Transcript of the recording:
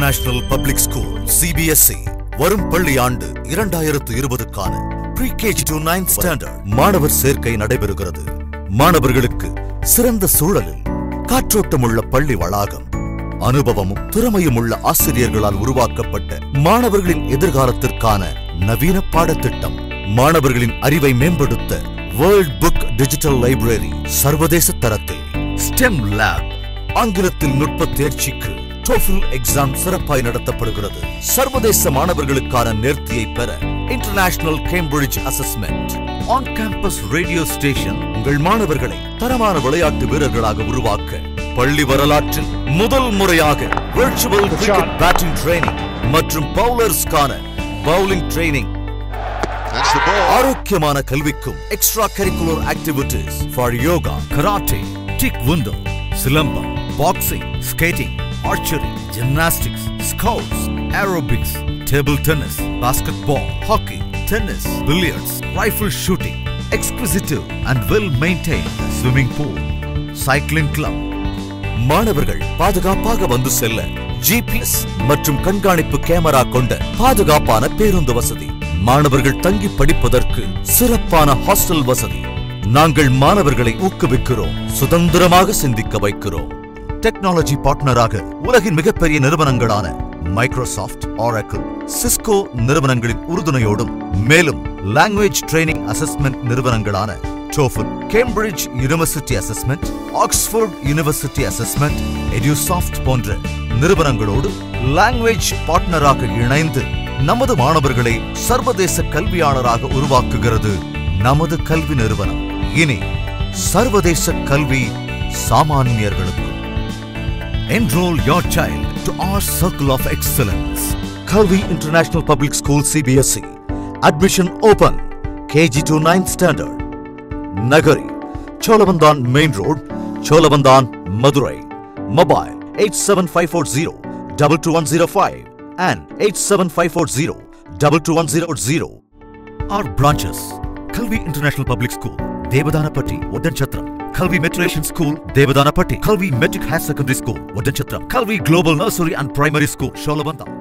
International public school CBSE வரும் பள்ளி ஆண்டு இரண்டாயிரத்து இருபதுக்கான pre KG to ninth standard மாணவர் சேர்க்கை நடைபெறுகிறது மாணவர்களுக்கு சிறந்த சூழலில் காற்றோட்டமுள்ள பள்ளி வளாகம் அனுபவமும் திறமையும் உள்ள ஆசிரியர்களால் உருவாக்கப்பட்ட மாணவர்களின் எதிர்காலத்திற்கான நவீன பாடத்திட்டம் மாணவர்களின் அறிவை மேம்படுத்த வேர்ல்ட் புக் டிஜிட்டல் லைப்ரரி சர்வதேச தரத்தில் ஸ்டெம் லேப் ஆங்கிலத்தில் நுட்ப தேர்ச்சிக்கு TOEFL எக்ஸாம் சிறப்பாய் நடத்தப்படுகிறது சர்வதேச மாணவர்களுக்கான நேர்த்தியை பெற international Cambridge assessment on campus radio station உங்கள் மாணவர்களை தரமான விளையாட்டு வீரர்களாக உருவாக்க பள்ளி வரலாற்றில் முதல் முறையாக விர்ச்சுவல் கிரிக்கெட் பேட்டிங் ட்ரைனிங் மற்றும் பவுலர்ஸ்க்கான bowling training That's the ball. ஆரோக்கியமான கல்விக்கும் extra curricular activities for yoga karate taekwondo silambam boxing skating archery gymnastics scouts aerobics table tennis basketball hockey tennis billiards rifle shooting exclusive and well maintain swimming pool cycling club மாணவர்கள் பாதுகாப்பாக வந்து செல்ல GPS மற்றும் கண்காணிப்பு camera கொண்ட பாதுகாப்பான பேருந்து வசதி மாணவர்கள் தங்கி படிப்பதற்கு சிறப்பான ஹாஸ்டல் வசதி நாங்கள் மாணவர்களை ஊக்குவிக்கிறோம் சுதந்திரமாக சிந்திக்க வைக்கிறோம் டெக்னாலஜி பார்ட்னராக உலகின் மிகப்பெரிய நிறுவனங்களான மைக்ரோசாஃப்ட் ஆரக்கிள் சிஸ்கோ நிறுவனங்களின் உறுதுணையோடும் மேலும் லாங்குவேஜ் ட்ரைனிங் அசஸ்மெண்ட் நிறுவனங்களான TOEFL Cambridge university assessment Oxford university assessment Edusoft போன்ற நிறுவனங்களோடு லாங்குவேஜ் பார்ட்னராக இணைந்து நமது மாணவர்களை சர்வதேச கல்வியாளராக உருவாக்குகிறது நமது கல்வி நிறுவனம் இனி சர்வதேச கல்வி சாமானியர்களுக்கும் Enroll your child to our circle of excellence. Kalvi International Public School CBSE. Admission open. KG to 9th standard. Nagari. Cholavandan Main Road. Cholavandan, Madurai. Mobile 87540 22105 and 87540 22100. Our branches. Kalvi International Public School. Devadanapatti, Odanchatra. Kalvi Metration School, Devadanapatti. Kalvi Metric Higher Secondary School, Odanchatra. Kalvi Global Nursery and Primary School, Sholavanda.